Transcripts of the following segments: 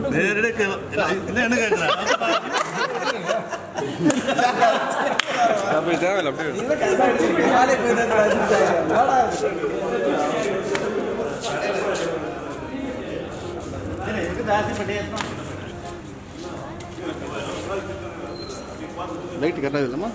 நேரடியாக கே- இல்ல, இல்ல, என்ன கேட்குறேன் அப்படி தேவையில்ல அப்படியே லைட் கரெக்டாக இல்லைம்மா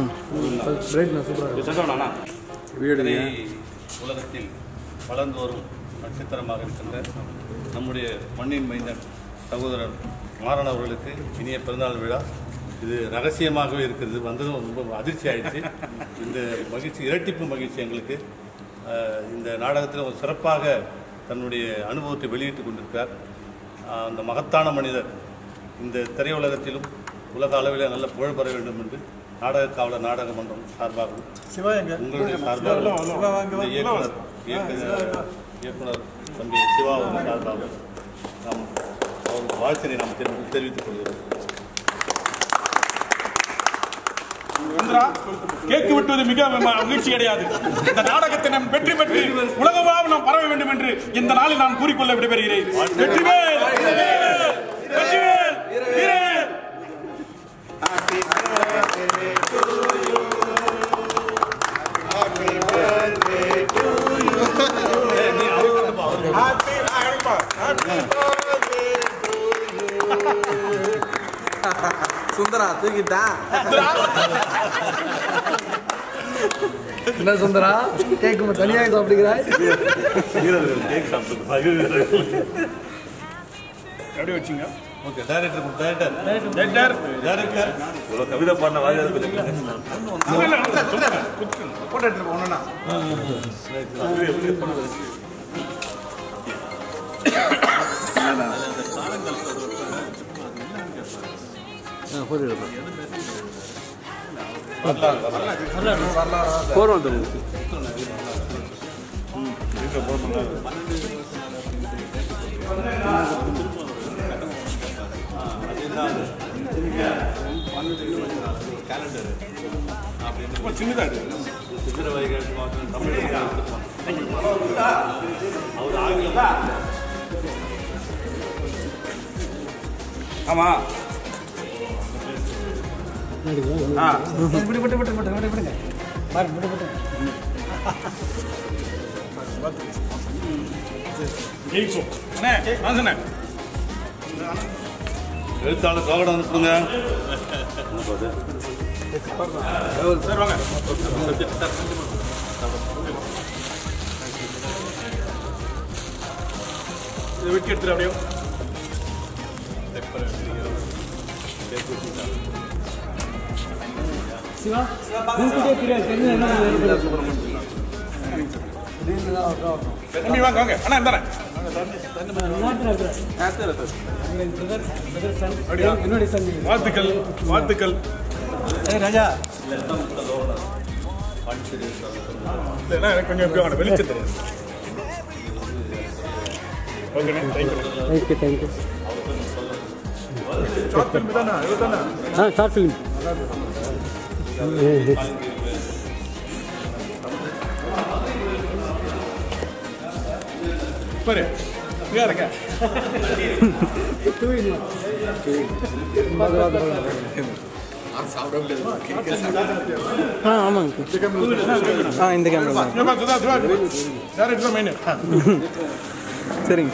வீடு உலகத்தில் வளர்ந்து வரும் நட்சத்திரமாக இருக்கின்ற நம்முடைய மண்ணின் மைந்தன் சகோதரர் மாறன் அவர்களுக்கு இனிய பிறந்தநாள் விழா இது ரகசியமாகவே இருக்கிறது வந்ததும் ரொம்ப அதிர்ச்சி ஆயிடுச்சு இந்த மகிழ்ச்சி இரட்டிப்பு மகிழ்ச்சி எங்களுக்கு அஹ், இந்த நாடகத்தில் ஒரு சிறப்பாக தன்னுடைய அனுபவத்தை வெளியிட்டு கொண்டிருக்கார் அஹ், அந்த மகத்தான மனிதர் இந்த திரையுலகத்திலும் உலக அளவில் நல்ல புகழ் பெற வேண்டும் என்று நாடக காவலர் நாடக மன்றம் சார்பாகவும் உங்களுடைய சார்பாகவும் இந்த இயக்குனர் இயக்குனர் இயக்குனர் தம்பி சிவா அவர்கள் சார்பாகவும் நாம் அவருக்கு வாழ்த்தினை நாம் தெரிவி- தெரிவித்துக் கொள்கிறோம் இந்திரா, கேக்கு வெட்டுவது மிக ம- மகிழ்ச்சி கிடையாது இந்த நாடகத்தை நாம் வெற்றி பெற்று உலகமாக நாம் பரவ வேண்டும் என்று இந்த நாளில் நான் கூறிக்கொள்ள விடைபெறுகிறேன் வெற்றிவேல் வெற்றிவேல், வெற்றிவேல் வீரவேல். சுந்தரா தூக்கிட்டான் என்ன சுந்தரா கேக்கு தனியாக சாப்பிடுகிறாய் வீரர்கள் கேக் சாப்பிட்டு மகிழ்கிறார்கள். அப்படியே வச்சுங்க okay director director director. Director இவ்வளோ கவிதை பாடின வாஜர் இல்ல, இல்ல, இல்ல, சொல்லுங்க. போட்டோ எடுத்துட்டு போகணும்னா போர்வல் தம்பி ரொம்ப சின்னதா இருக்கு சித்திரவதைகள் தமிழ் அவர் ஆங்கிலம் ஆமா ஆ விட்டு விட்டு விட்டு விட்டு விட்டு விடுங்க பாருங்க விட்டு விட்டு ஜெயிச்சோம் அண்ணே வாசண்ணே எழுத்தாளர் சோகடம் அனுப்புங்க சார் வாங்க இதை வெட்டி எடுத்துரு அப்படியே சிவா உங்களுக்கே தெரியாது தெரிஞ்சு என்ன தம்பி வாங்க வாங்க அண்ணா இந்தானே என்னுடைய சந்தி வாழ்த்துக்கள் வாழ்த்துக்கள் ராஜா இல்லைன்னா எனக்கு கொஞ்சம் எப்படி வாங்க வெளிச்சம் தெரியாது ஓகேண்ணே thank you thank you thank you short film தானே இதுதானே ஆ ஷார்ட் ஃபிலிம் பாரு இங்கே இருக்க ஆ ஆமாங்க ஆ இந்த கேமரா சுதா சுதா சுதா டேரக்ட் தான் மெயின் சரிங்க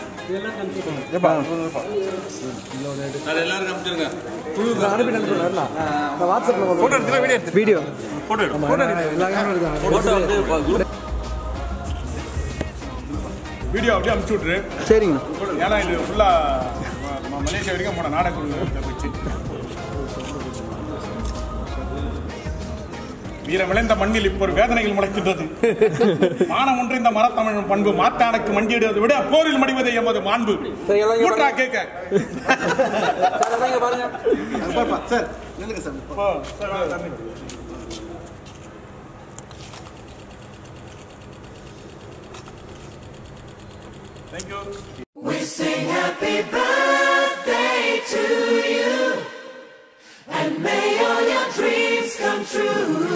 ஃபோட்டோ எடுத்துலாம் வீடியோ எடுத்து வீடியோ ஃபோட்டோ எடு ஃபோட்டோ எடு எல்லா கேமரா எடுக்கலாம் வீடியோ அப்படியே அனுப்பிச்சு விட்ரு சரிங்க ஏன்னா இது ஃபுல்லாக மலேசியா வரைக்கும் போன நாடகம் போச்சு வீரம் விளைந்த மண்ணில் இப்போ ஒரு வேதனைகள் முளைக்கின்றது மானம் ஒன்று இந்த மரத்தமிழ் பண்பு மாத்தானுக்கு மண்டியிடுவதை விட போரில் மடிவதை எமது மாண்பு சரி, எல்லாம் இங்க கூட்டா கேட்க பாருங்க சார் நில்லுங்க சார் போ, சரி, வா, தண்ணி. Thank you. We sing happy birthday to you. And may all your dreams come true.